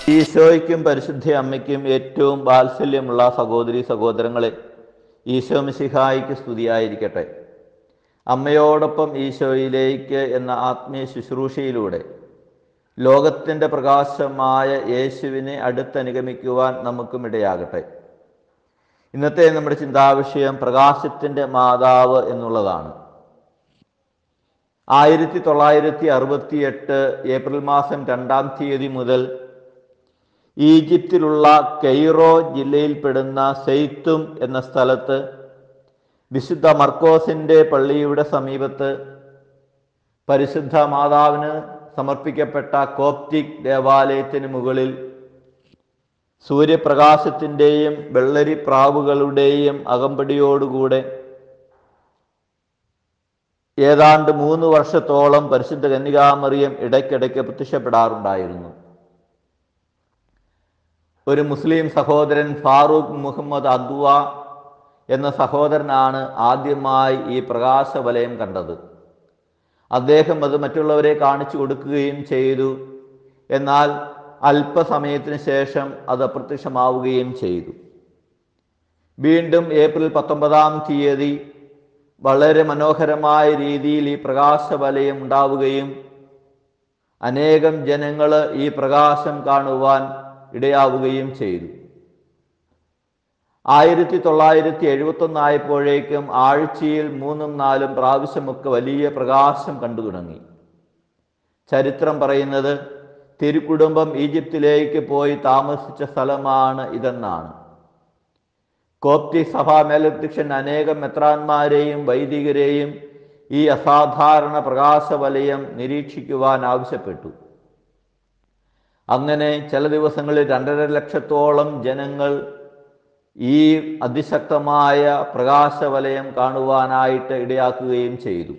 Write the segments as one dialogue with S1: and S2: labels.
S1: ഈശോയ്ക്കും പരിശുദ്ധ അമ്മയ്ക്കും ഏറ്റവും വാത്സല്യമുള്ള സഹോദരി സഹോദരങ്ങളെ ഈശോ മിശിഹായിക്ക് സ്തുതിയായിരിക്കട്ടെ അമ്മയോടൊപ്പം ഈശോയിലേക്ക് എന്ന ആത്മീയ ശുശ്രൂഷയിലൂടെ ലോകത്തിൻ്റെ പ്രകാശമായ യേശുവിനെ അടുത്തനുഗമിക്കുവാൻ നമുക്കും ഇടയാകട്ടെ ഇന്നത്തെ നമ്മുടെ ചിന്താവിഷയം പ്രകാശത്തിൻ്റെ മാതാവ് എന്നുള്ളതാണ് ആയിരത്തി തൊള്ളായിരത്തി അറുപത്തി എട്ട് ഏപ്രിൽ മാസം രണ്ടാം തീയതി മുതൽ ഈജിപ്തിലുള്ള കെയ്റോ ജില്ലയിൽപ്പെടുന്ന സെയ്ത്തും എന്ന സ്ഥലത്ത് വിശുദ്ധ മർക്കോസിൻ്റെ പള്ളിയുടെ സമീപത്ത് പരിശുദ്ധ മാതാവിന് സമർപ്പിക്കപ്പെട്ട കോപ്റ്റിക് ദേവാലയത്തിന് മുകളിൽ സൂര്യപ്രകാശത്തിൻ്റെയും വെള്ളരി പ്രാവുകളുടെയും അകമ്പടിയോടുകൂടെ ഏതാണ്ട് മൂന്ന് വർഷത്തോളം പരിശുദ്ധ കന്യകാമറിയം ഇടയ്ക്കിടയ്ക്ക് പ്രത്യക്ഷപ്പെടാറുണ്ടായിരുന്നു ഒരു മുസ്ലിം സഹോദരൻ ഫാറൂഖ് മുഹമ്മദ് അദ്വ എന്ന സഹോദരനാണ് ആദ്യമായി ഈ പ്രകാശവലയം കണ്ടത് അദ്ദേഹം അത് മറ്റുള്ളവരെ കാണിച്ചു കൊടുക്കുകയും ചെയ്തു എന്നാൽ അല്പസമയത്തിന് ശേഷം അത് അപ്രത്യക്ഷമാവുകയും ചെയ്തു വീണ്ടും ഏപ്രിൽ പത്തൊമ്പതാം തീയതി വളരെ മനോഹരമായ രീതിയിൽ ഈ പ്രകാശവലയം ഉണ്ടാവുകയും അനേകം ജനങ്ങൾ ഈ പ്രകാശം കാണുവാൻ ഇടയാവുകയും ചെയ്തു ആയിരത്തി തൊള്ളായിരത്തി എഴുപത്തൊന്ന് ആയപ്പോഴേക്കും ആഴ്ചയിൽ മൂന്നും നാലും പ്രാവശ്യമൊക്കെ വലിയ പ്രകാശം കണ്ടു തുടങ്ങി ചരിത്രം പറയുന്നത് തിരുക്കുടുംബം ഈജിപ്തിലേക്ക് പോയി താമസിച്ച സ്ഥലമാണ് ഇതെന്നാണ് കോപ്റ്റി സഭാ മേലധ്യക്ഷൻ അനേകം മെത്രാന്മാരെയും വൈദികരെയും ഈ അസാധാരണ പ്രകാശവലയം നിരീക്ഷിക്കുവാൻ ആവശ്യപ്പെട്ടു അങ്ങനെ ചില ദിവസങ്ങളിൽ രണ്ടര ലക്ഷത്തോളം ജനങ്ങൾ ഈ അതിശക്തമായ പ്രകാശവലയം കാണുവാനായിട്ട് ഇടയാക്കുകയും ചെയ്തു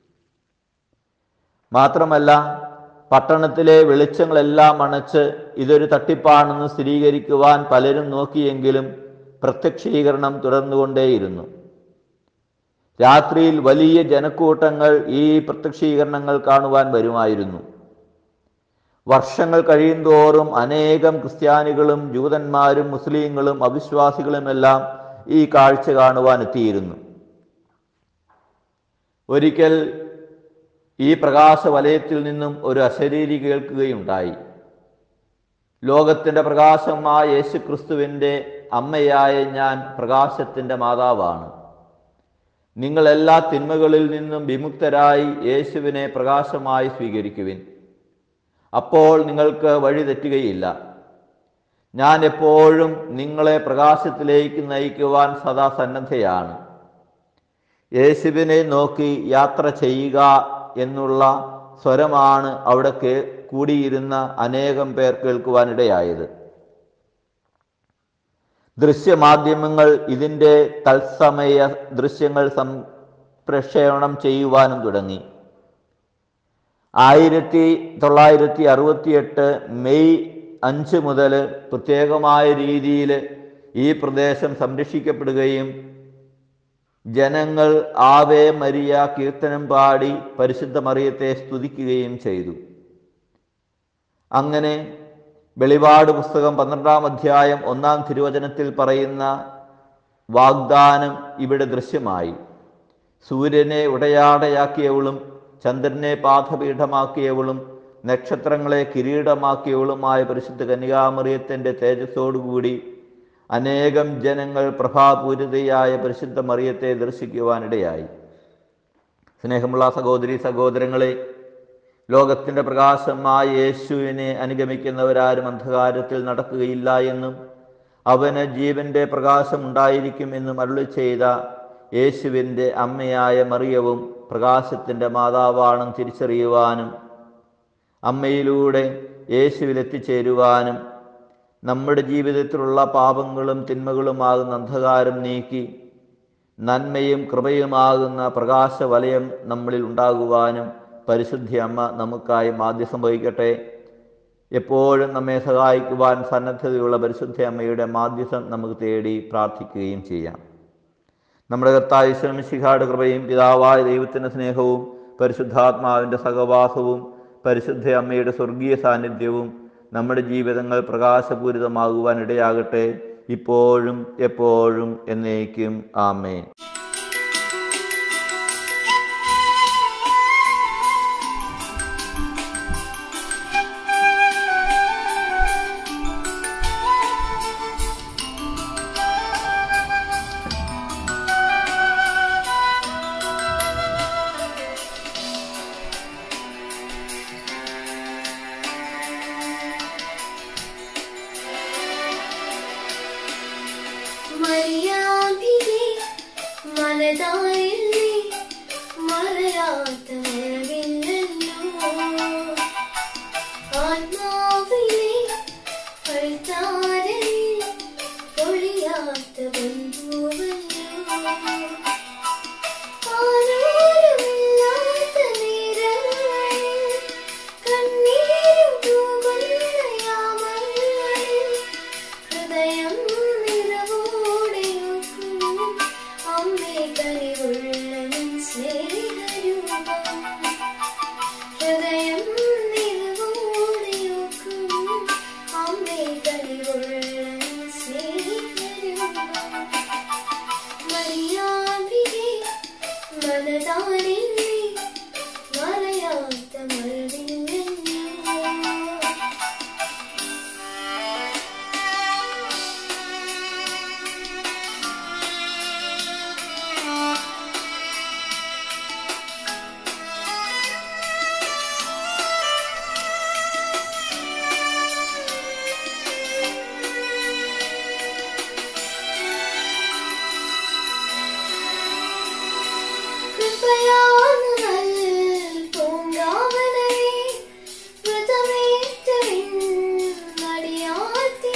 S1: മാത്രമല്ല പട്ടണത്തിലെ വെളിച്ചങ്ങളെല്ലാം അണച്ച് ഇതൊരു തട്ടിപ്പാണെന്ന് സ്ഥിരീകരിക്കുവാൻ പലരും നോക്കിയെങ്കിലും പ്രത്യക്ഷീകരണം തുടർന്നുകൊണ്ടേയിരുന്നു രാത്രിയിൽ വലിയ ജനക്കൂട്ടങ്ങൾ ഈ പ്രത്യക്ഷീകരണങ്ങൾ കാണുവാൻ വരുമായിരുന്നു വർഷങ്ങൾ കഴിയുന്തോറും അനേകം ക്രിസ്ത്യാനികളും ജൂതന്മാരും മുസ്ലിങ്ങളും അവിശ്വാസികളുമെല്ലാം ഈ കാഴ്ച കാണുവാൻ എത്തിയിരുന്നു ഒരിക്കൽ ഈ പ്രകാശ വലയത്തിൽ നിന്നും ഒരു അശരീരി കേൾക്കുകയുണ്ടായി ലോകത്തിൻ്റെ പ്രകാശമായ യേശുക്രിസ്തുവിൻ്റെ അമ്മയായ ഞാൻ പ്രകാശത്തിൻ്റെ മാതാവാണ് നിങ്ങൾ എല്ലാ തിന്മകളിൽ നിന്നും വിമുക്തരായി യേശുവിനെ പ്രകാശമായി സ്വീകരിക്കുവിൻ അപ്പോൾ നിങ്ങൾക്ക് വഴി തെറ്റുകയില്ല ഞാൻ എപ്പോഴും നിങ്ങളെ പ്രകാശത്തിലേക്ക് നയിക്കുവാൻ സദാ സന്നദ്ധയാണ് യേശുവിനെ നോക്കി യാത്ര ചെയ്യുക എന്നുള്ള സ്വരമാണ് അവിടെ കേ കൂടിയിരുന്ന അനേകം പേർ കേൾക്കുവാനിടയായത് ദൃശ്യമാധ്യമങ്ങൾ ഇതിൻ്റെ തത്സമയ ദൃശ്യങ്ങൾ സംപ്രക്ഷേപണം ചെയ്യുവാനും തുടങ്ങി ആയിരത്തി തൊള്ളായിരത്തി അറുപത്തിയെട്ട് മെയ് അഞ്ച് മുതൽ പ്രത്യേകമായ രീതിയിൽ ഈ പ്രദേശം സംരക്ഷിക്കപ്പെടുകയും ജനങ്ങൾ ആവേ മരിയ കീർത്തനം പാടി പരിശുദ്ധ മറിയത്തെ സ്തുതിക്കുകയും ചെയ്തു അങ്ങനെ വെളിപാട് പുസ്തകം പന്ത്രണ്ടാം അധ്യായം ഒന്നാം തിരുവചനത്തിൽ പറയുന്ന വാഗ്ദാനം ഇവിടെ ദൃശ്യമായി സൂര്യനെ ഉടയാടയാക്കിയവളും ചന്ദ്രനെ പാദപീഠമാക്കിയവളും നക്ഷത്രങ്ങളെ കിരീടമാക്കിയവളുമായ പരിശുദ്ധ കന്യകാമറിയത്തിൻ്റെ തേജസ്സോടുകൂടി അനേകം ജനങ്ങൾ പ്രഭാപൂരിതയായ പരിശുദ്ധ മറിയത്തെ ദർശിക്കുവാനിടയായി സ്നേഹമുള്ള സഹോദരി സഹോദരങ്ങളെ ലോകത്തിൻ്റെ പ്രകാശമായ യേശുവിനെ അനുഗമിക്കുന്നവരാരും അന്ധകാരത്തിൽ നടക്കുകയില്ല എന്നും അവന് ജീവന്റെ പ്രകാശം ഉണ്ടായിരിക്കുമെന്നും അരുളി ചെയ്ത യേശുവിൻ്റെ അമ്മയായ മറിയവും പ്രകാശത്തിൻ്റെ മാതാവാണെന്ന് തിരിച്ചറിയുവാനും അമ്മയിലൂടെ യേശുവിൽ എത്തിച്ചേരുവാനും നമ്മുടെ ജീവിതത്തിലുള്ള പാപങ്ങളും തിന്മകളുമാകുന്ന അന്ധകാരം നീക്കി നന്മയും കൃപയുമാകുന്ന പ്രകാശവലയം നമ്മളിൽ ഉണ്ടാകുവാനും പരിശുദ്ധി അമ്മ നമുക്കായി മാധ്യസം വഹിക്കട്ടെ എപ്പോഴും നമ്മെ സഹായിക്കുവാൻ സന്നദ്ധതയുള്ള പരിശുദ്ധ അമ്മയുടെ മാധ്യസം നമുക്ക് തേടി പ്രാർത്ഥിക്കുകയും ചെയ്യാം നമ്മുടെ കർത്താവ് ഈശ്വരമിശിഖാട് കൃപയും പിതാവായ ദൈവത്തിൻ്റെ സ്നേഹവും പരിശുദ്ധാത്മാവിൻ്റെ സഹവാസവും പരിശുദ്ധ അമ്മയുടെ സ്വർഗീയ സാന്നിധ്യവും നമ്മുടെ ജീവിതങ്ങൾ പ്രകാശപൂരിതമാകുവാൻ ഇടയാകട്ടെ ഇപ്പോഴും എപ്പോഴും എന്നേക്കും ആമേൻ
S2: മറിയാമ്പികെ മനതാരിൽ നീ മറയാത്ത മറവില്ലല്ലോ ആത്മാവിലെ അൾത്താരയിൽ പൊഴിയാത്ത ബന്ധുവല്ലോ ആരോരുമില്ലാത്ത നേരങ്ങളിൽ കണ്ണീരും തൂകുന്ന യാമങ്ങളിൽ ഹൃദയം നിറവോടെ നോക്കും അമ്മേ കനിവുള്ള നിൻ സ്നേഹരൂപം ഹൃദയം നിറവോടെ നോക്കും അമ്മേ കനിവുള്ള നിൻ സ്നേഹരൂപം മറിയാമ്പികെ മനതാരിൽ നീ മറയാത്ത മറവില്ലല്ലോ കൃപയാൽ പൂങ്കാവനമേ വ്രതമേറ്റവിൻ നടിയാത്തി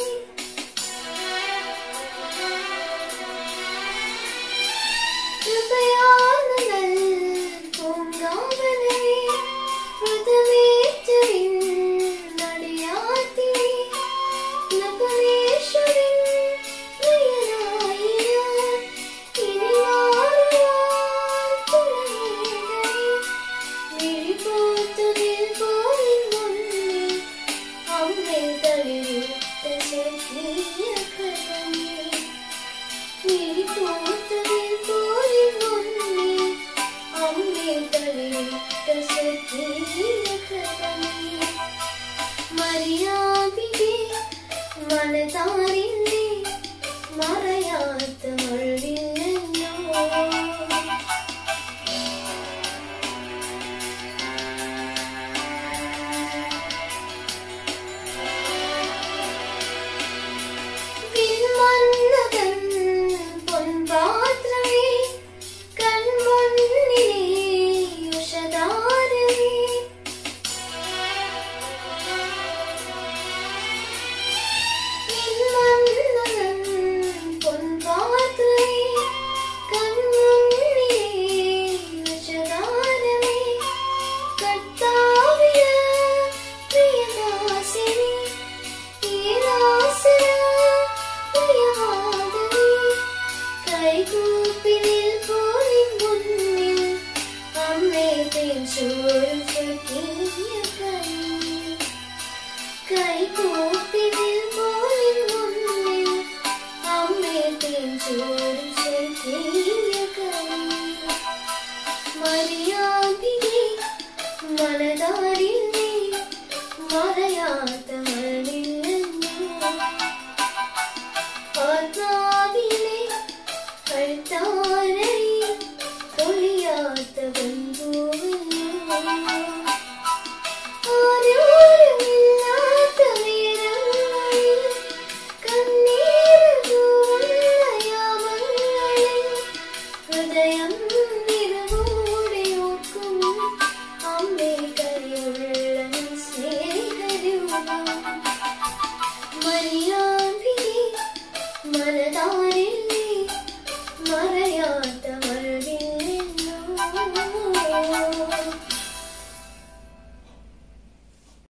S2: കൃപയാൽ പൂങ്കാവനമേ വ്രതമേറ്റവിൻ നടിയാത്തി നപുരേശ്വരൻ പ്രിയനായി ഞാൻ ഇനി മാറുവാൻ തുടങ്ങിയതേ. മിഴിപൂത്തുകിൽ പോയി മുന്നേ അമ്മേ തളിരിട്ട ചെറിയ കഥമേ. മിഴിപൂത്തുകിൽ പോയി മുന്നേ അമ്മേ തളിരിട്ട ചെറിയ കഥമേ. മറിയാമ്പികെ മനതാരിൽ